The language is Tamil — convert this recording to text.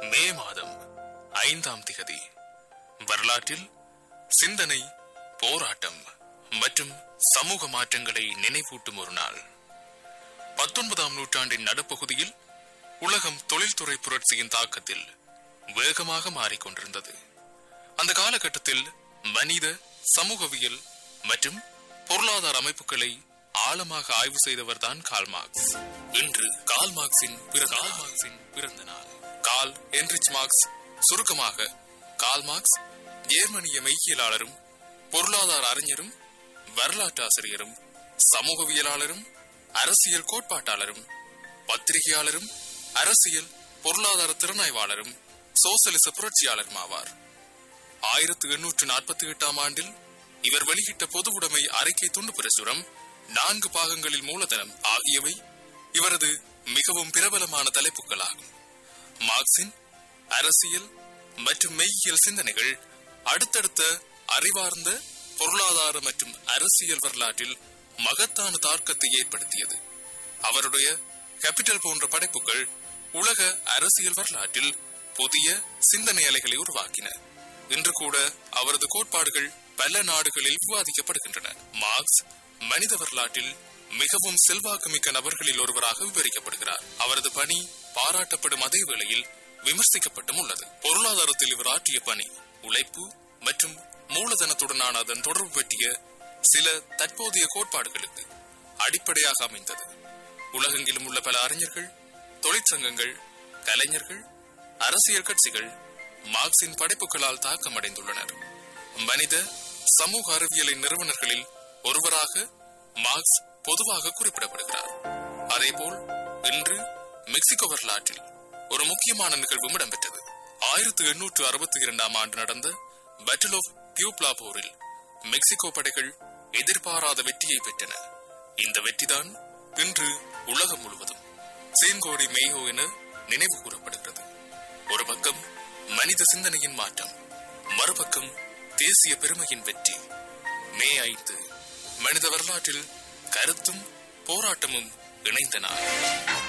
மே மாதம் ஐந்தாம் திகதி வரலாற்றில் சிந்தனை போராட்டம் மற்றும் சமூக மாற்றங்களை நினைவூட்டும் ஒரு நாள் பத்தொன்பதாம் நூற்றாண்டின் நடுப்பகுதியில் உலகம் தொழில்துறை புரட்சியின் தாக்கத்தில் வேகமாக மாறிக்கொண்டிருந்தது அந்த காலகட்டத்தில் மனித சமூகவியல் மற்றும் பொருளாதார அமைப்புகளை ஆழமாக ஆய்வு செய்தவர்தான் கால் மார்க்ஸ் இன்று கால் மார்க்ஸின் பிறந்த கால் மார்க்ஸின் பிறந்த நாள் கால் என்ரிச் மார்க்ஸ் சுருக்கமாக கால் மார்க்ஸ் ஜேர்மனிய மெய்யியலாளரும் பொருளாதார அறிஞரும் வரலாற்று ஆசிரியரும் சமூகவியலாளரும் அரசியல் கோட்பாட்டாளரும் பத்திரிகையாளரும் அரசியல் பொருளாதார திறனாய்வாளரும் சோசலிச புரட்சியாளரும் ஆவார் ஆயிரத்து எண்ணூற்று நாற்பத்தி எட்டாம் ஆண்டில் இவர் வெளியிட்ட பொது உடைமை அறிக்கை துண்டு பிரசுரம் நான்கு பாகங்களில் மூலதனம் ஆகியவை இவரது மிகவும் பிரபலமான தலைப்புகளாகும் மார்க்சின் அரசியல் மற்றும் மெய்யியல் சிந்தனைகள் அடுத்தடுத்த அறிவார்ந்த பொருளாதார மற்றும் அரசியல் வரலாற்றில் மகத்தான தாக்கத்தை ஏற்படுத்தியது அவருடைய கேபிட்டல் போன்ற படைப்புகள் உலக அரசியல் வரலாற்றில் புதிய சிந்தனை அலைகளை உருவாக்கின இன்று கூட அவரது கோட்பாடுகள் பல நாடுகளில் விவாதிக்கப்படுகின்றன மார்க்ஸ் மனித வரலாற்றில் மிகவும் செல்வாக்குமிக்க நபர்களில் ஒருவராக விவரிக்கப்படுகிறார் அவரது பணி பாராட்டப்படும் அதே வேளையில் விமர்சிக்கப்பட்டும் உள்ளது பொருளாதாரத்தில் இவர் ஆற்றிய பணி உழைப்பு மற்றும் மூலதனத்துடனான அதன் தொடர்பு பற்றிய சில தற்போதைய கோட்பாடுகளுக்கு அடிப்படையாக அமைந்தது உலகெங்கிலும் உள்ள பல அறிஞர்கள் தொழிற்சங்கங்கள் கலைஞர்கள் அரசியல் கட்சிகள் மார்க்சின் படைப்புகளால் தாக்கமடைந்துள்ளனர் மனித சமூக அறிவியலின் நிறுவனர்களில் ஒருவராக மார்க்ஸ் பொதுவாக குறிப்பிடப்படுகிறார் அதேபோல் இன்று மெக்சிகோ வரலாற்றில் ஒரு முக்கியமான நிகழ்வும் இடம்பெற்றது ஆயிரத்தி எண்ணூற்று அறுபத்தி இரண்டாம் ஆண்டு நடந்த பேட்டில் ஆஃப் பியூப்லா போரில் மெக்சிகோ படைகள் எதிர்பாராத வெற்றியை பெற்றன இந்த வெற்றிதான் இன்று உலகம் முழுவதும் சீன்கோடி மேயோ என நினைவு கூறப்படுகிறது ஒரு பக்கம் மனித சிந்தனையின் மாற்றம் மறுபக்கம் தேசிய பெருமையின் வெற்றி மே ஐந்து மனித வரலாற்றில் கருத்தும் போராட்டமும் இணைந்த நாள்